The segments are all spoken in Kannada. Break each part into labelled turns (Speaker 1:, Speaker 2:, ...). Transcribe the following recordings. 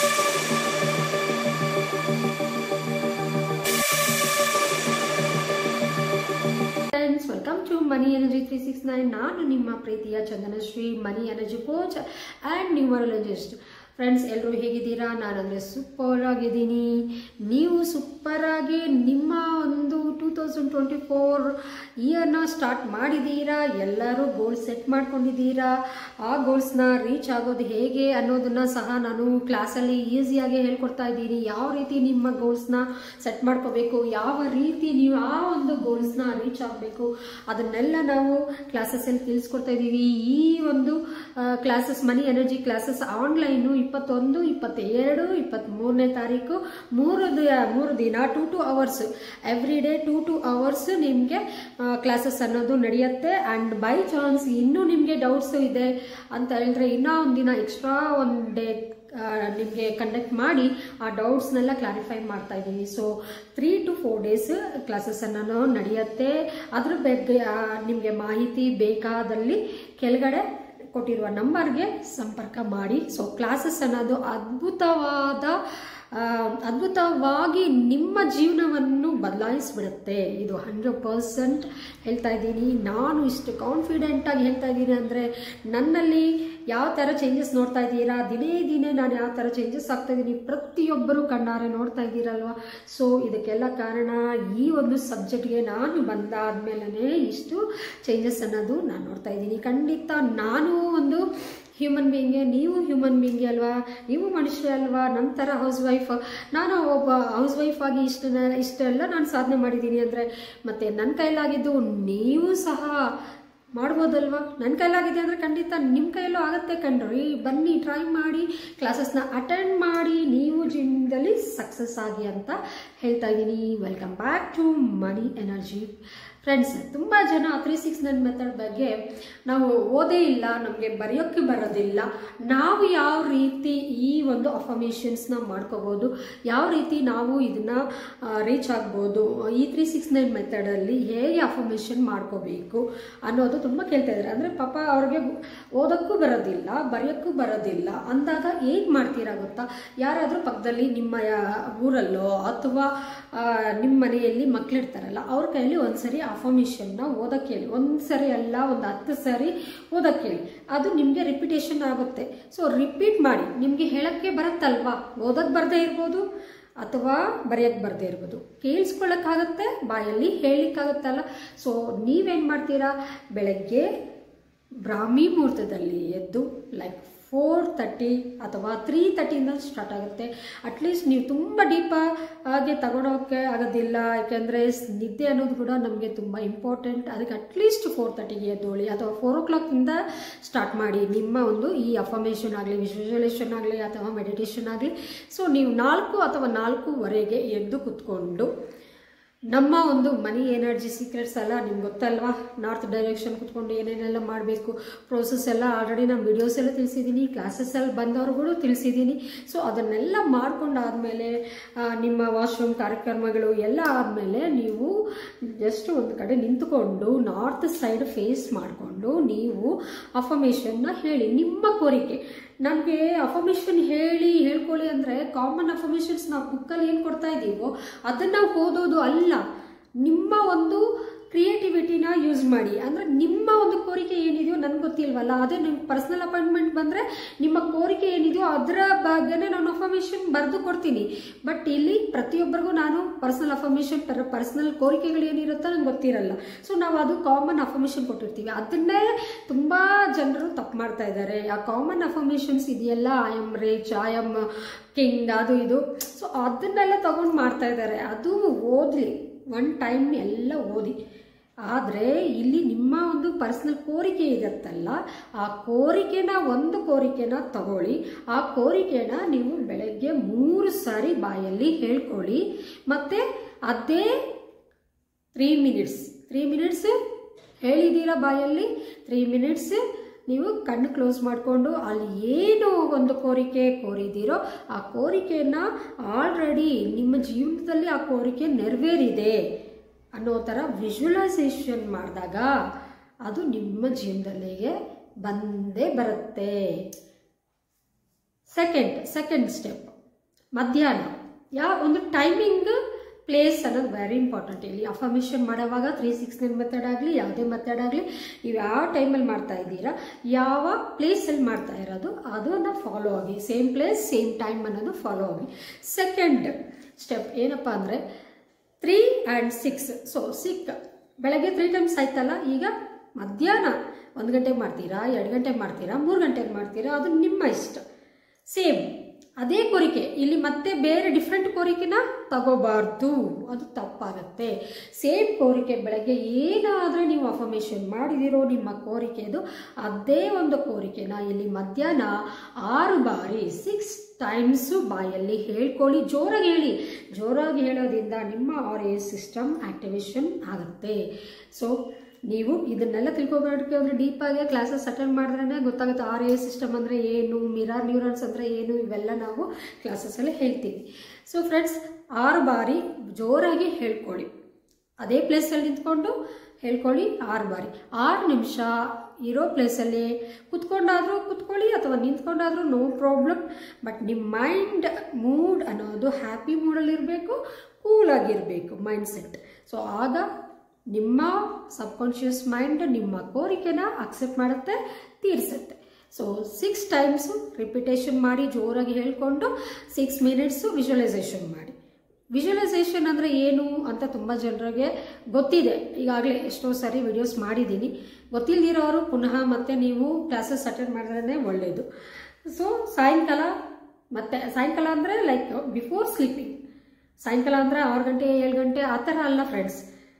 Speaker 1: friends welcome to money energy three six nine ನಾನು ನಿಮ್ಮ ಪ್ರೀತಿಯ Chandanashree money energy coach and numerologist friends ಎಲ್ಲರೂ ಹೇಗಿದ್ದೀರಾ ನಾನಂದರೆ ಸೂಪರ್ ಆಗಿದ್ದೀನಿ ನೀವು ಸೂಪರ್ ಆಗಿ ನಿಮ್ಮ ಒಂದು ಟೂ ತೌಸಂಡ್ ಟ್ವೆಂಟಿ ಫೋರ್ ಇಯರ್ನ ಸ್ಟಾರ್ಟ್ ಮಾಡಿದ್ದೀರಾ ಎಲ್ಲರೂ ಗೋಲ್ ಸೆಟ್ ಮಾಡ್ಕೊಂಡಿದ್ದೀರಾ ಆ ಗೋಲ್ಸ್ನ ರೀಚ್ ಆಗೋದು ಹೇಗೆ ಅನ್ನೋದನ್ನು ಸಹ ನಾನು ಕ್ಲಾಸಲ್ಲಿ ಈಸಿಯಾಗಿ ಹೇಳ್ಕೊಡ್ತಾ ಇದ್ದೀನಿ ಯಾವ ರೀತಿ ನಿಮ್ಮ ಗೋಲ್ಸ್ನ ಸೆಟ್ ಮಾಡ್ಕೋಬೇಕು ಯಾವ ರೀತಿ ನೀವು ಆ ಒಂದು ಗೋಲ್ಸ್ನ ರೀಚ್ ಆಗಬೇಕು ಅದನ್ನೆಲ್ಲ ನಾವು ಕ್ಲಾಸಸ್ಸಲ್ಲಿ ತಿಳಿಸ್ಕೊಡ್ತಾ ಇದ್ದೀವಿ ಈ ಒಂದು classes money energy classes online ಇಪ್ಪತ್ತೊಂದು ಇಪ್ಪತ್ತೆರಡು ಇಪ್ಪತ್ತ್ಮೂರನೇ ತಾರೀಕು ಮೂರು ದಿ- ಮೂರು ದಿನ two to hours every day two to hours ನಿಮಗೆ ಕ್ಲಾಸಸ್ ಅನ್ನೋದು ನಡೆಯುತ್ತೆ ಆ್ಯಂಡ್ ಬೈ ಚಾನ್ಸ್ ಇನ್ನೂ ನಿಮಗೆ ಡೌಟ್ಸ್ ಇದೆ ಅಂತ ಹೇಳಿದ್ರೆ ಇನ್ನೂ ಒಂದು ದಿನ ಎಕ್ಸ್ಟ್ರಾ ಒಂದು ಡೇ ನಿಮಗೆ ಕಂಡಕ್ಟ್ ಮಾಡಿ ಆ ಡೌಟ್ಸ್ನೆಲ್ಲ ಕ್ಲಾರಿಫೈ ಮಾಡ್ತಾ ಇದ್ದೀವಿ so three to four days classes ಅನ್ನೋ ನಡೆಯುತ್ತೆ ಅದ್ರ ಬಗ್ಗೆ ನಿಮಗೆ ಮಾಹಿತಿ ಬೇಕಾದಲ್ಲಿ ಕೆಳಗಡೆ ಕೊಟ್ಟಿರುವ ನಂಬರ್ಗೆ ಸಂಪರ್ಕ ಮಾಡಿ ಸೊ ಕ್ಲಾಸಸ್ ಅನ್ನೋದು ಅದ್ಭುತವಾದ ಆ, ಅದ್ಭುತವಾಗಿ ನಿಮ್ಮ ಜೀವನವನ್ನು ಬದಲಾಯಿಸ್ಬಿಡುತ್ತೆ ಇದು ಹಂಡ್ರೆಡ್ ಪರ್ಸೆಂಟ್ ಹೇಳ್ತಾ ಇದ್ದೀನಿ ನಾನು ಇಷ್ಟು ಕಾನ್ಫಿಡೆಂಟಾಗಿ ಹೇಳ್ತಾ ಇದ್ದೀನಿ ಅಂದರೆ ನನ್ನಲ್ಲಿ ಯಾವ ಥರ ಚೇಂಜಸ್ ನೋಡ್ತಾ ಇದ್ದೀರಾ ದಿನೇ ದಿನೇ ನಾನು ಯಾವ ಥರ ಚೇಂಜಸ್ ಆಗ್ತಾ ಇದ್ದೀನಿ ಪ್ರತಿಯೊಬ್ಬರು ಕಣ್ಣಾರೆ ನೋಡ್ತಾ ಇದ್ದೀರಲ್ವ ಸೊ ಇದಕ್ಕೆಲ್ಲ ಕಾರಣ ಈ ಒಂದು ಸಬ್ಜೆಕ್ಟ್ಗೆ ನಾನು ಬಂದಾದ್ಮೇಲೆ ಇಷ್ಟು ಚೇಂಜಸ್ ಅನ್ನೋದು ನಾನು ನೋಡ್ತಾ ಇದ್ದೀನಿ ಖಂಡಿತ ನಾನು ಒಂದು ಹ್ಯೂಮನ್ ಬೀಯಿಂಗೆ ನೀವು ಹ್ಯೂಮನ್ ಬೀಯಿಂಗೆ ಅಲ್ವಾ ನೀವು ಮನುಷ್ಯ ಅಲ್ವಾ ನನ್ನ ಥರ ಹೌಸ್ ವೈಫ್ ನಾನು ಒಬ್ಬ ಹೌಸ್ ವೈಫ್ ಆಗಿ ಇಷ್ಟನ್ನ ಇಷ್ಟೆಲ್ಲ ನಾನು ಸಾಧನೆ ಮಾಡಿದ್ದೀನಿ ಅಂದರೆ ಮತ್ತು ನನ್ನ ಕೈಲಾಗಿದ್ದು ನೀವು ಸಹ ಮಾಡ್ಬೋದಲ್ವಾ ನನ್ನ ಕೈಲಾಗಿದೆ ಅಂದರೆ ಖಂಡಿತ ನಿಮ್ಮ ಕೈಯಲ್ಲೂ ಆಗುತ್ತೆ ಕಣ್ರಿ ಬನ್ನಿ ಟ್ರೈ ಮಾಡಿ ಕ್ಲಾಸಸ್ನ ಅಟೆಂಡ್ ಮಾಡಿ ನೀವು ಜೀವನದಲ್ಲಿ ಸಕ್ಸಸ್ ಆಗಿ ಅಂತ ಹೇಳ್ತಾ ಇದ್ದೀನಿ welcome back to money energy friends ತುಂಬ ಜನ ತ್ರೀ ಸಿಕ್ಸ್ ನೈನ್ ಮೆಥಡ್ ಬಗ್ಗೆ ನಾವು ಓದೇ ಇಲ್ಲ ನಮಗೆ ಬರೆಯೋಕ್ಕೆ ಬರೋದಿಲ್ಲ ನಾವು ಯಾವ ರೀತಿ ಈ ಒಂದು ಅಫರ್ಮೇಷನ್ಸ್ನ ಮಾಡ್ಕೋಬೋದು ಯಾವ ರೀತಿ ನಾವು ಇದನ್ನು ರೀಚ್ ಆಗ್ಬೋದು ಈ ತ್ರೀ ಸಿಕ್ಸ್ ನೈನ್ ಮೆಥಡಲ್ಲಿ ಹೇಗೆ ಅಫರ್ಮೇಷನ್ ಮಾಡ್ಕೋಬೇಕು ಅನ್ನೋದು ತುಂಬ ಕೇಳ್ತಾ ಇದ್ದಾರೆ ಅಂದರೆ ಪಾಪ ಅವ್ರಿಗೆ ಓದೋಕ್ಕೂ ಬರೋದಿಲ್ಲ ಬರೆಯೋಕ್ಕೂ ಬರೋದಿಲ್ಲ ಅಂದಾಗ ಹೇಗೆ ಮಾಡ್ತೀರಾ ಗೊತ್ತಾ ಯಾರಾದರೂ ಪಕ್ಕದಲ್ಲಿ ನಿಮ್ಮ ಯಾ- ಊರಲ್ಲೋ ಅಥವಾ ಆ, ನಿಮ್ಮ ಮನೆಯಲ್ಲಿ ಮಕ್ಕಳಿರ್ತಾರಲ್ಲ ಅವ್ರ ಕೈಯಲ್ಲಿ ಒಂದ್ಸರಿ ಅಫರ್ಮೇಷನ್ನ ಓದಕ್ಕೆ ಹೇಳಿ ಒಂದು ಸರಿ ಅಲ್ಲ ಒಂದು ಹತ್ತು ಸರಿ ಓದಕ್ಕೆ ಹೇಳಿ ಅದು ನಿಮಗೆ ರಿಪಿಟೇಷನ್ ಆಗುತ್ತೆ ಸೊ ರಿಪೀಟ್ ಮಾಡಿ ನಿಮಗೆ ಹೇಳಕ್ಕೆ ಬರುತ್ತಲ್ವಾ ಓದಕ್ಕೆ ಬರದೇ ಇರ್ಬೋದು ಅಥವಾ ಬರೆಯಕ್ಕೆ ಬರದೇ ಇರ್ಬೋದು ಕೇಳಿಸ್ಕೊಳ್ಳೋಕ್ಕಾಗತ್ತೆ ಬಾಯಲ್ಲಿ ಹೇಳಲಿಕ್ಕಾಗತ್ತಲ್ಲ ಸೊ ನೀವೇನು ಮಾಡ್ತೀರಾ ಬೆಳಗ್ಗೆ ಬ್ರಾಹ್ಮಿ ಮುಹೂರ್ತದಲ್ಲಿ ಎದ್ದು ಲೈಕ್ ಫೋರ್ ತರ್ಟಿ ಅಥವಾ ತ್ರೀ ತರ್ಟಿಯಿಂದ ಸ್ಟಾರ್ಟ್ ಆಗುತ್ತೆ ಅಟ್ಲೀಸ್ಟ್ ನೀವು ತುಂಬ ಡೀಪ ಆಗಿ ತಗೊಳೋಕ್ಕೆ ಆಗೋದಿಲ್ಲ ಯಾಕೆಂದರೆ ನಿದ್ದೆ ಅನ್ನೋದು ಕೂಡ ನಮಗೆ ತುಂಬ ಇಂಪಾರ್ಟೆಂಟ್ ಅದಕ್ಕೆ ಅಟ್ಲೀಸ್ಟ್ ಫೋರ್ ತರ್ಟಿಗೆ ಎದ್ದೋಳಿ ಅಥವಾ ಫೋರ್ ಓ ಕ್ಲಾಕಿಂದ ಸ್ಟಾರ್ಟ್ ಮಾಡಿ ನಿಮ್ಮ ಒಂದು ಈ ಅಫರ್ಮೇಷನ್ ಆಗಲಿ ವಿಶ್ವಲೈಸೇಷನ್ ಆಗಲಿ ಅಥವಾ ಮೆಡಿಟೇಷನ್ ಆಗಲಿ ಸೊ ನೀವು ನಾಲ್ಕು ಅಥವಾ ನಾಲ್ಕೂವರೆಗೆ ಎದ್ದು ಕುತ್ಕೊಂಡು ನಮ್ಮ ಒಂದು ಮನಿ ಎನರ್ಜಿ ಸೀಕ್ರೆಟ್ಸ್ ಎಲ್ಲ ನಿಮ್ಗೆ ಗೊತ್ತಲ್ವಾ ನಾರ್ತ್ ಡೈರೆಕ್ಷನ್ ಕುತ್ಕೊಂಡು ಏನೇನೆಲ್ಲ ಮಾಡಬೇಕು ಪ್ರೋಸೆಸ್ ಎಲ್ಲ ಆಲ್ರೆಡಿ ನಾನು ವಿಡಿಯೋಸ್ ಎಲ್ಲ ತಿಳಿಸಿದ್ದೀನಿ ಕ್ಲಾಸಸ್ಸಲ್ಲಿ ಬಂದವ್ರಿಗೂ ತಿಳಿಸಿದ್ದೀನಿ ಸೊ ಅದನ್ನೆಲ್ಲ ಮಾಡ್ಕೊಂಡಾದಮೇಲೆ ನಿಮ್ಮ ವಾಶ್ರೂಮ್ ಕಾರ್ಯಕ್ರಮಗಳು ಎಲ್ಲ ಆದಮೇಲೆ ನೀವು ಜಸ್ಟ್ ಒಂದು ಕಡೆ ನಿಂತುಕೊಂಡು ನಾರ್ತ್ ಸೈಡ್ ಫೇಸ್ ಮಾಡಿಕೊಂಡು ನೀವು ಅಫರ್ಮೇಷನ್ನ ಹೇಳಿ ನಿಮ್ಮ ಕೋರಿಕೆ ನನಗೆ ಅಫರ್ಮೇಷನ್ ಹೇಳಿ ಹೇಳ್ಕೊಳ್ಳಿ ಅಂದರೆ ಕಾಮನ್ ಅಫರ್ಮೇಷನ್ಸ್ ನಾವು ಬುಕ್ಕಲ್ಲಿ ಏನು ಕೊಡ್ತಾ ಇದ್ದೀವೋ ಅದನ್ನು ಓದೋದು ಅಲ್ಲ ನಿಮ್ಮ ಒಂದು ಕ್ರಿಯೇಟಿವಿಟಿನ ಯೂಸ್ ಮಾಡಿ ಅಂದರೆ ನಿಮ್ಮ ಒಂದು ಕೋರಿಕೆ ಏನಿದೆಯೋ ನನಗೆ ಗೊತ್ತಿಲ್ವಲ್ಲ ಅದೇ ನಿಮ್ಗೆ ಪರ್ಸ್ನಲ್ ಅಪಾಯಿಂಟ್ಮೆಂಟ್ ಬಂದರೆ ನಿಮ್ಮ ಕೋರಿಕೆ ಏನಿದೆಯೋ ಅದರ ಬಗ್ಗೆನೇ ನಾನು ಅಫರ್ಮೇಷನ್ ಬರೆದು ಕೊಡ್ತೀನಿ ಬಟ್ ಇಲ್ಲಿ ಪ್ರತಿಯೊಬ್ಬರಿಗೂ ನಾನು ಪರ್ಸ್ನಲ್ ಅಫರ್ಮೇಷನ್ ಪರ್ಸ್ನಲ್ ಕೋರಿಕೆಗಳು ಏನಿರುತ್ತೋ ನಂಗೆ ಗೊತ್ತಿರಲ್ಲ ಸೊ ನಾವು ಅದು ಕಾಮನ್ ಅಫರ್ಮೇಷನ್ ಕೊಟ್ಟಿರ್ತೀವಿ ಅದನ್ನೇ ತುಂಬ ಜನರು ತಪ್ಪು ಮಾಡ್ತಾ ಇದ್ದಾರೆ ಆ ಕಾಮನ್ ಅಫರ್ಮೇಷನ್ಸ್ ಇದೆಯಲ್ಲ I am rich I am king ಅದು ಇದು ಸೊ ಅದನ್ನೆಲ್ಲ ತಗೊಂಡು ಮಾಡ್ತಾ ಇದ್ದಾರೆ ಅದು ಓದಲಿ ಒನ್ ಟೈಮ್ ಎಲ್ಲ ಓದಿ ಆದರೆ ಇಲ್ಲಿ ನಿಮ್ಮ ಒಂದು ಪರ್ಸ್ನಲ್ ಕೋರಿಕೆ ಇರುತ್ತಲ್ಲ ಆ ಕೋರಿಕೆನ ಒಂದು ಕೋರಿಕೆನ ತಗೊಳ್ಳಿ ಆ ಕೋರಿಕೆನ ನೀವು ಬೆಳಗ್ಗೆ ಮೂರು ಸಾರಿ ಬಾಯಲ್ಲಿ ಹೇಳ್ಕೊಳ್ಳಿ ಮತ್ತು ಅದೇ ತ್ರೀ ಮಿನಿಟ್ಸ್ ತ್ರೀ ಮಿನಿಟ್ಸ್ ಹೇಳಿದ್ದೀರಾ ಬಾಯಲ್ಲಿ ತ್ರೀ ಮಿನಿಟ್ಸ್ ನೀವು ಕಣ್ಣು ಕ್ಲೋಸ್ ಮಾಡಿಕೊಂಡು ಅಲ್ಲಿ ಏನು ಒಂದು ಕೋರಿಕೆ ಕೋರಿದ್ದೀರೋ ಆ ಕೋರಿಕೆಯನ್ನು ಆಲ್ರೆಡಿ ನಿಮ್ಮ ಜೀವನದಲ್ಲಿ ಆ ಕೋರಿಕೆ ನೆರವೇರಿದೆ ಅನ್ನೋ ಥರ ವಿಜುವಲೈಸೇಷನ್ ಮಾಡಿದಾಗ ಅದು ನಿಮ್ಮ ಜೀವನದಲ್ಲಿಗೆ ಬಂದೇ ಬರುತ್ತೆ ಸೆಕೆಂಡ್ ಸೆಕೆಂಡ್ ಸ್ಟೆಪ್ ಮಧ್ಯಾಹ್ನ ಯಾವ ಒಂದು ಟೈಮಿಂಗ್ ಪ್ಲೇಸ್ ಅನ್ನೋದು ವೆರಿ ಇಂಪಾರ್ಟೆಂಟ್ ಇಲ್ಲಿ ಅಫರ್ಮೇಷನ್ ಮಾಡೋವಾಗ ತ್ರೀ ಸಿಕ್ಸ್ ನೈನ್ ಮೆಥಡ್ ಆಗಲಿ ಯಾವುದೇ ಮೆಥಡ್ ಆಗಲಿ ನೀವು ಯಾವ ಟೈಮಲ್ಲಿ ಮಾಡ್ತಾ ಇದ್ದೀರಾ ಯಾವ ಪ್ಲೇಸಲ್ಲಿ ಮಾಡ್ತಾ ಇರೋದು ಅದನ್ನು ಫಾಲೋ ಆಗಿ ಸೇಮ್ ಪ್ಲೇಸ್ ಸೇಮ್ ಟೈಮ್ ಅನ್ನೋದು ಫಾಲೋ ಆಗಿ ಸೆಕೆಂಡ್ ಸ್ಟೆಪ್ ಏನಪ್ಪ ಅಂದರೆ three and six so six ಬೆಳಗ್ಗೆ ತ್ರೀ ಟೈಮ್ಸ್ ಆಯ್ತಲ್ಲ ಈಗ ಮಧ್ಯಾಹ್ನ ಒಂದು ಗಂಟೆಗೆ ಮಾಡ್ತೀರಾ ಎರಡು ಗಂಟೆಗೆ ಮಾಡ್ತೀರಾ ಮೂರು ಗಂಟೆಗೆ ಮಾಡ್ತೀರಾ ಅದು ನಿಮ್ಮ ಇಷ್ಟ ಸೇಮ್ ಅದೇ ಕೋರಿಕೆ ಇಲ್ಲಿ ಮತ್ತೆ ಬೇರೆ ಡಿಫ್ರೆಂಟ್ ಕೋರಿಕೆನ ತಗೋಬಾರ್ದು ಅದು ತಪ್ಪಾಗತ್ತೆ ಸೇಮ್ ಕೋರಿಕೆ ಬೆಳಗ್ಗೆ ಏನಾದರೆ ನೀವು ಅಫರ್ಮೇಷನ್ ಮಾಡಿದಿರೋ ನಿಮ್ಮ ಕೋರಿಕೆದು ಅದೇ ಒಂದು ಕೋರಿಕೆನ ಇಲ್ಲಿ ಮಧ್ಯಾಹ್ನ ಆರು ಬಾರಿ ಸಿಕ್ಸ್ ಟೈಮ್ಸು ಬಾಯಲ್ಲಿ ಹೇಳ್ಕೊಳ್ಳಿ ಜೋರಾಗಿ ಹೇಳಿ ಜೋರಾಗಿ ಹೇಳೋದ್ರಿಂದ ನಿಮ್ಮ ಆರ್ ಎ ಸಿಸ್ಟಮ್ ಆಕ್ಟಿವೇಶನ್ ಆಗುತ್ತೆ ಸೊ ನೀವು ಇದನ್ನೆಲ್ಲ ತಿಳ್ಕೊಬೇಕಾದ್ರೆ ಡೀಪಾಗಿ ಕ್ಲಾಸಸ್ ಅಟೆಂಡ್ ಮಾಡಿದ್ರೇ ಗೊತ್ತಾಗುತ್ತೆ ಆರ್ ಎ ಸಿಸ್ಟಮ್ ಅಂದರೆ ಏನು ಮಿರಾರ್ ನ್ಯೂರಾನ್ಸ್ ಅಂದರೆ ಏನು ಇವೆಲ್ಲ ನಾವು ಕ್ಲಾಸಸ್ಸಲ್ಲಿ ಹೇಳ್ತೀವಿ ಸೊ ಫ್ರೆಂಡ್ಸ್ ಆರು ಬಾರಿ ಜೋರಾಗಿ ಹೇಳ್ಕೊಳ್ಳಿ ಅದೇ ಪ್ಲೇಸಲ್ಲಿ ನಿಂತ್ಕೊಂಡು ಹೇಳ್ಕೊಳ್ಳಿ ಆರು ಬಾರಿ ಆರು ನಿಮಿಷ ಇರೋ ಪ್ಲೇಸಲ್ಲಿ ಕುತ್ಕೊಂಡಾದರೂ ಕುತ್ಕೊಳ್ಳಿ ಅಥವಾ ನಿಂತ್ಕೊಂಡಾದರೂ ನೋ ಪ್ರಾಬ್ಲಮ್ ಬಟ್ ನಿಮ್ಮ ಮೈಂಡ್ ಮೂಡ್ ಅನ್ನೋದು ಹ್ಯಾಪಿ ಮೂಡಲ್ಲಿರಬೇಕು ಕೂಲಾಗಿರಬೇಕು ಮೈಂಡ್ ಸೆಟ್ ಸೊ ಆಗ ನಿಮ್ಮ ಸಬ್ಕಾನ್ಷಿಯಸ್ ಮೈಂಡ್ ನಿಮ್ಮ ಕೋರಿಕೆನ ಅಕ್ಸೆಪ್ಟ್ ಮಾಡುತ್ತೆ ತೀರಿಸುತ್ತೆ ಸೊ ಸಿಕ್ಸ್ ಟೈಮ್ಸು ರಿಪಿಟೇಷನ್ ಮಾಡಿ ಜೋರಾಗಿ ಹೇಳ್ಕೊಂಡು ಸಿಕ್ಸ್ ಮಿನಿಟ್ಸು ವಿಜುವಲೈಸೇಷನ್ ಮಾಡಿ ವಿಜುವಲೈಸೇಷನ್ ಅಂದರೆ ಏನು ಅಂತ ತುಂಬ ಜನರಿಗೆ ಗೊತ್ತಿದೆ ಈಗಾಗಲೇ ಎಷ್ಟೋ ಸಾರಿ ವಿಡಿಯೋಸ್ ಮಾಡಿದ್ದೀನಿ ಗೊತ್ತಿಲ್ಲದಿರೋರು ಪುನಃ ಮತ್ತೆ ನೀವು ಕ್ಲಾಸಸ್ ಅಟೆಂಡ್ ಮಾಡಿದ್ರೇ ಒಳ್ಳೆಯದು ಸೊ ಸಾಯಂಕಾಲ ಮತ್ತೆ ಸಾಯಂಕಾಲ ಅಂದರೆ ಲೈಕ್ ಬಿಫೋರ್ ಸ್ಲೀಪಿಂಗ್ ಸಾಯಂಕಾಲ ಅಂದರೆ ಆರು ಗಂಟೆ ಏಳು ಗಂಟೆ ಆ ಥರ ಅಲ್ಲ ಫ್ರೆಂಡ್ಸ್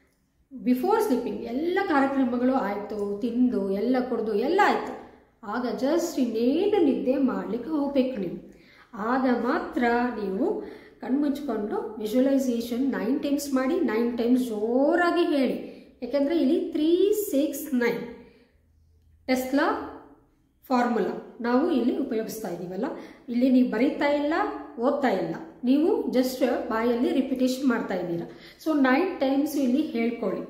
Speaker 1: ಬಿಫೋರ್ ಸ್ಲೀಪಿಂಗ್ ಎಲ್ಲ ಕಾರ್ಯಕ್ರಮಗಳು ಆಯಿತು ತಿಂದು ಎಲ್ಲ ಕುಡಿದು ಎಲ್ಲ ಆಯಿತು ಆಗ ಜಸ್ಟ್ ಇನ್ನೇನು ನಿದ್ದೆ ಮಾಡಲಿಕ್ಕೆ ಹೋಗ್ಬೇಕು ನೀವು ಆಗ ಮಾತ್ರ ನೀವು ಕಣ್ಮುಚ್ಕೊಂಡು ವಿಜುವಲೈಸೇಷನ್ ನೈನ್ ಟೈಮ್ಸ್ ಮಾಡಿ ನೈನ್ ಟೈಮ್ಸ್ ಜೋರಾಗಿ ಹೇಳಿ ಯಾಕೆಂದರೆ ಇಲ್ಲಿ three six nine Tesla formula ನಾವು ಇಲ್ಲಿ ಉಪಯೋಗಿಸ್ತಾ ಇದ್ದೀವಲ್ಲ ಇಲ್ಲಿ ನೀವು ಬರೀತಾ ಇಲ್ಲ ಓದ್ತಾ ಇಲ್ಲ ನೀವು ಜಸ್ಟ್ ಬಾಯಲ್ಲಿ ರಿಪಿಟೇಷನ್ ಮಾಡ್ತಾ ಇದ್ದೀರಾ ಸೊ ನೈನ್ ಟೈಮ್ಸ್ ಇಲ್ಲಿ ಹೇಳ್ಕೊಳ್ಳಿ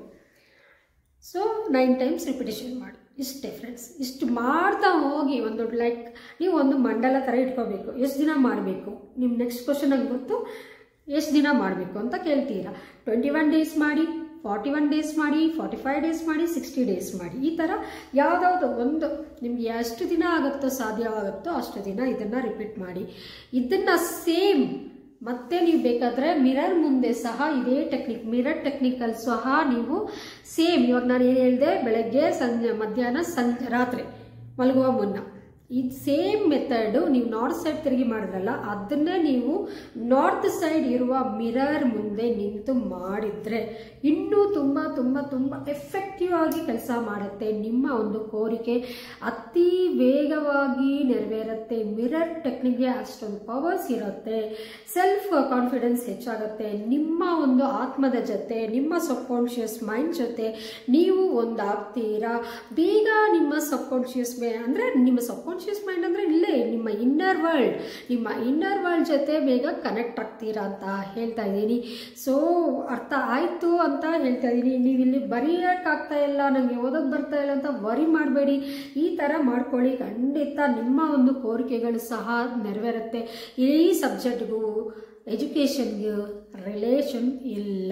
Speaker 1: ಸೊ ನೈನ್ ಟೈಮ್ಸ್ ರಿಪಿಟೇಷನ್ ಮಾಡಿ ಇಷ್ಟೇ ಫ್ರೆಂಡ್ಸ್ ಇಷ್ಟು ಮಾಡ್ತಾ ಹೋಗಿ ಒಂದು ಲೈಕ್ ನೀವು ಒಂದು ಮಂಡಲ ಥರ ಇಟ್ಕೋಬೇಕು ಎಷ್ಟು ದಿನ ಮಾಡಬೇಕು ನಿಮ್ಮ ನೆಕ್ಸ್ಟ್ ಕ್ವಶನ್ ನಂಗೆ ಗೊತ್ತು ಎಷ್ಟು ದಿನ ಮಾಡಬೇಕು ಅಂತ ಕೇಳ್ತೀರಾ ಟ್ವೆಂಟಿ ಒನ್ ಡೇಸ್ ಮಾಡಿ ಫಾರ್ಟಿ ಒನ್ ಡೇಸ್ ಮಾಡಿ ಫಾರ್ಟಿ ಫೈವ್ ಡೇಸ್ ಮಾಡಿ ಸಿಕ್ಸ್ಟಿ ಡೇಸ್ ಮಾಡಿ ಈ ಥರ ಯಾವುದಾದ್ರು ಒಂದು ನಿಮ್ಗೆ ಎಷ್ಟು ದಿನ ಆಗುತ್ತೋ ಸಾಧ್ಯವಾಗುತ್ತೋ ಅಷ್ಟು ದಿನ ಇದನ್ನು ರಿಪೀಟ್ ಮಾಡಿ ಇದನ್ನು ಸೇಮ್ ಮತ್ತೆ ನೀವು ಬೇಕಾದರೆ ಮಿರರ್ ಮುಂದೆ ಸಹ ಇದೇ ಟೆಕ್ನಿಕ್ ಮಿರರ್ ಟೆಕ್ನಿಕಲ್ ಸಹ ನೀವು ಸೇಮ್ ಇವಾಗ ನಾನು ಏನು ಹೇಳಿದೆ ಬೆಳಗ್ಗೆ ಸಂಜೆ ಮಧ್ಯಾಹ್ನ ಸಂಜೆ ರಾತ್ರಿ ಮಲಗುವ ಮುನ್ನ ಇದು ಸೇಮ್ ಮೆಥಡು ನೀವು ನಾರ್ತ್ ಸೈಡ್ ತಿರುಗಿ ಮಾಡಿದ್ರಲ್ಲ ಅದನ್ನೇ ನೀವು ನಾರ್ತ್ ಸೈಡ್ ಇರುವ ಮಿರರ್ ಮುಂದೆ ನಿಂತು ಮಾಡಿದರೆ ಇನ್ನೂ ತುಂಬ ತುಂಬ ತುಂಬ ಎಫೆಕ್ಟಿವ್ ಆಗಿ ಕೆಲಸ ಮಾಡುತ್ತೆ ನಿಮ್ಮ ಒಂದು ಕೋರಿಕೆ ಅತಿ ವೇಗವಾಗಿ ನೆರವೇರುತ್ತೆ ಮಿರರ್ ಟೆಕ್ನಿಕ್ಗೆ ಅಷ್ಟೊಂದು ಪವರ್ಸ್ ಇರುತ್ತೆ ಸೆಲ್ಫ್ ಕಾನ್ಫಿಡೆನ್ಸ್ ಹೆಚ್ಚಾಗುತ್ತೆ ನಿಮ್ಮ ಒಂದು ಆತ್ಮದ ಜೊತೆ ನಿಮ್ಮ ಸಬ್ಕಾನ್ಷಿಯಸ್ ಮೈಂಡ್ ಜೊತೆ ನೀವು ಒಂದಾಗ್ತೀರಾ ಬೇಗ ನಿಮ್ಮ ಸಬ್ಕಾನ್ಷಿಯಸ್ ಮೈ ಅಂದರೆ ನಿಮ್ಮ ಸಬ್ಕಾನ್ಷಿಯಸ್ ಮೈಂಡ್ ಅಂದರೆ ಇಲ್ಲೇ ನಿಮ್ಮ ಇನ್ನರ್ ವರ್ಲ್ಡ್ ನಿಮ್ಮ ಇನ್ನರ್ ವರ್ಲ್ಡ್ ಜೊತೆ ಬೇಗ ಕನೆಕ್ಟ್ ಆಗ್ತೀರಾ ಅಂತ ಹೇಳ್ತಾ ಇದ್ದೀನಿ ಸೊ ಅರ್ಥ ಆಯಿತು ಅಂತ ಹೇಳ್ತಾ ಇದ್ದೀನಿ ನೀವು ಇಲ್ಲಿ ಬರೆಯೋಕ್ಕಾಗ್ತಾ ಇಲ್ಲ ನನಗೆ ಓದೋಕ್ಕೆ ಬರ್ತಾ ಇಲ್ಲ ಅಂತ ವರಿ ಮಾಡಬೇಡಿ ಈ ಥರ ಮಾಡ್ಕೊಳ್ಳಿ ಖಂಡಿತ ನಿಮ್ಮ ಒಂದು ಕೋರಿಕೆಗಳು ಸಹ ನೆರವೇರುತ್ತೆ ಈ ಸಬ್ಜೆಕ್ಟ್ಗೂ ಎಜುಕೇಷನ್ಗೂ ರಿಲೇಷನ್ ಇಲ್ಲ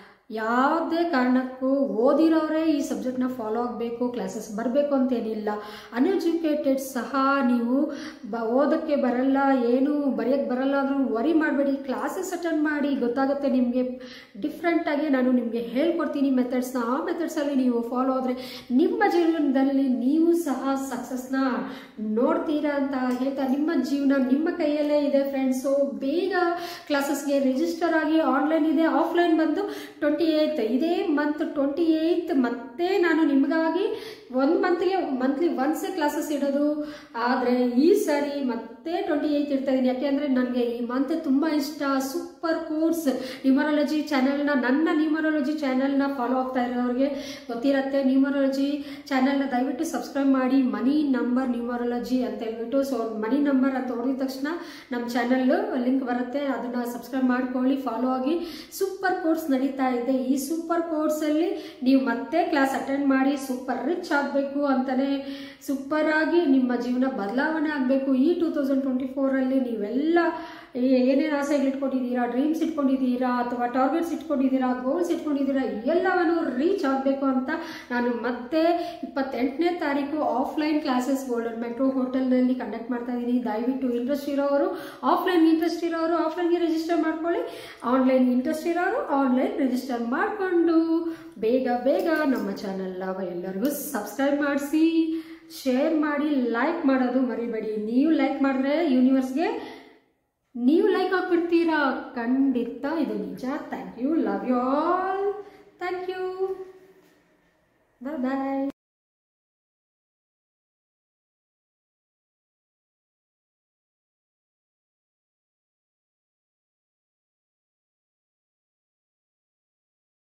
Speaker 1: ಯಾವುದೇ ಕಾರಣಕ್ಕೂ ಓದಿರೋರೇ ಈ ಸಬ್ಜೆಕ್ಟ್ನ ಫಾಲೋ ಆಗಬೇಕು ಕ್ಲಾಸಸ್ ಬರಬೇಕು ಅಂತೇನಿಲ್ಲ ಅನ್ಎಜುಕೇಟೆಡ್ ಸಹ ನೀವು ಬ ಓದೋಕ್ಕೆ ಬರಲ್ಲ ಏನು ಬರೆಯೋಕ್ಕೆ ಬರಲ್ಲ ಅಂದರೂ ವರಿ ಮಾಡಬೇಡಿ ಕ್ಲಾಸಸ್ ಅಟೆಂಡ್ ಮಾಡಿ ಗೊತ್ತಾಗುತ್ತೆ ನಿಮಗೆ ಡಿಫ್ರೆಂಟಾಗಿ ನಾನು ನಿಮಗೆ ಹೇಳ್ಕೊಡ್ತೀನಿ ಮೆಥಡ್ಸ್ನ ಆ ಮೆಥಡ್ಸಲ್ಲಿ ನೀವು ಫಾಲೋ ಆದರೆ ನಿಮ್ಮ ಜೀವನದಲ್ಲಿ ನೀವು ಸಹ ಸಕ್ಸಸ್ನ ನೋಡ್ತೀರಾ ಅಂತ ಹೇಳ್ತಾ ನಿಮ್ಮ ಜೀವನ ನಿಮ್ಮ ಕೈಯಲ್ಲೇ ಇದೆ ಫ್ರೆಂಡ್ಸು ಬೇಗ ಕ್ಲಾಸಸ್ಗೆ ರಿಜಿಸ್ಟರ್ ಆಗಿ ಆನ್ಲೈನ್ ಇದೆ ಆಫ್ಲೈನ್ ಬಂದು ಟ್ವೆಂಟಿ ಏಯ್ತ್ ಇದೇ ಮಂತ್ ಟ್ವೆಂಟಿ ಏಯ್ತ್ ಮತ್ತೆ ನಾನು ನಿಮಗಾಗಿ ಒಂದು ಮಂತ್ಗೆ ಮಂತ್ಲಿ ಒನ್ಸ್ ಕ್ಲಾಸಸ್ ಇಡೋದು ಆದರೆ ಈ ಸಾರಿ ಮತ್ತೆ ಟ್ವೆಂಟಿ ಏಯ್ತ್ ಇಡ್ತಾ ಇದ್ದೀನಿ ಯಾಕೆಂದರೆ ನನಗೆ ಈ ಮಂತ್ ತುಂಬ ಇಷ್ಟ ಸೂಪರ್ ಕೋರ್ಸ್ ನ್ಯೂಮರಾಲಜಿ ಚಾನೆಲ್ನ ನನ್ನ ನ್ಯೂಮರಾಲಜಿ ಚಾನೆಲ್ನ ಫಾಲೋ ಆಗ್ತಾ ಇರೋರಿಗೆ ಗೊತ್ತಿರತ್ತೆ ನ್ಯೂಮರಾಲಜಿ ಚಾನೆಲ್ನ ದಯವಿಟ್ಟು ಸಬ್ಸ್ಕ್ರೈಬ್ ಮಾಡಿ ಮನಿ ನಂಬರ್ ನ್ಯೂಮರಾಲಜಿ ಅಂತ ಹೇಳ್ಬಿಟ್ಟು ಸೊ ಮನಿ ನಂಬರ್ ಅಂತ ಹೊಡೆದ ತಕ್ಷಣ ನಮ್ಮ ಚಾನೆಲ್ ಲಿಂಕ್ ಬರುತ್ತೆ ಅದನ್ನು ಸಬ್ಸ್ಕ್ರೈಬ್ ಮಾಡ್ಕೊಳ್ಳಿ ಫಾಲೋ ಆಗಿ ಸೂಪರ್ ಕೋರ್ಸ್ ನಡೀತಾ ಇದೆ ಈ ಸೂಪರ್ ಕೋರ್ಸಲ್ಲಿ ನೀವು ಮತ್ತೆ ಕ್ಲಾಸ್ ಅಟೆಂಡ್ ಮಾಡಿ ಸೂಪರ್ ರಿಚ್ ಆಗಬೇಕು ಅಂತಲೇ ಸೂಪರ್ ಆಗಿ ನಿಮ್ಮ ಜೀವನ ಬದಲಾವಣೆ ಆಗಬೇಕು ಈ ಟೂ ತೌಸಂಡ್ ಟ್ವೆಂಟಿ ಫೋರಲ್ಲಿ ನೀವೆಲ್ಲ ಏನೇನು ಆಸೆಗಳು ಇಟ್ಕೊಂಡಿದ್ದೀರಾ ಡ್ರೀಮ್ಸ್ ಇಟ್ಕೊಂಡಿದ್ದೀರಾ ಅಥವಾ ಟಾರ್ಗೆಟ್ಸ್ ಇಟ್ಕೊಂಡಿದ್ದೀರಾ ಗೋಲ್ಸ್ ಇಟ್ಕೊಂಡಿದ್ದೀರಾ ಎಲ್ಲವನ್ನು ರೀಚ್ ಆಗಬೇಕು ಅಂತ ನಾನು ಮತ್ತೆ ಇಪ್ಪತ್ತೆಂಟನೇ ತಾರೀಕು ಆಫ್ಲೈನ್ ಕ್ಲಾಸಸ್ ಗೋಲ್ಡನ್ ಮೆಟ್ರೋ ಹೋಟೆಲ್ನಲ್ಲಿ ಕಂಡಕ್ಟ್ ಮಾಡ್ತಾ ಇದ್ದೀನಿ ದಯವಿಟ್ಟು ಇಂಟ್ರೆಸ್ಟ್ ಇರೋರು ಆಫ್ಲೈನ್ ಇಂಟ್ರೆಸ್ಟ್ ಇರೋರು ಆಫ್ಲೈನ್ಗೆ ರಿಜಿಸ್ಟರ್ ಮಾಡ್ಕೊಳ್ಳಿ ಆನ್ಲೈನ್ ಇಂಟ್ರೆಸ್ಟ್ ಇರೋರು ಆನ್ಲೈನ್ ರಿಜಿಸ್ಟರ್ ಮಾಡಿಕೊಂಡು ಬೇಗ ಬೇಗ ನಮ್ಮ ಚಾನಲ್ನ ಎಲ್ಲರಿಗೂ ಸಬ್ಸ್ಕ್ರೈಬ್ ಮಾಡಿಸಿ ಶೇರ್ ಮಾಡಿ ಲೈಕ್ ಮಾಡೋದು ಮರಿಬೇಡಿ ನೀವು ಲೈಕ್ ಮಾಡಿದ್ರೆ ಯೂನಿವರ್ಸ್ಗೆ ನೀವು ಲೈಕ್ ಹಾಕ್ಬಿಡ್ತೀರಾ ಖಂಡಿತ ಇದು ನಿಜ thank you love you all thank you bye bye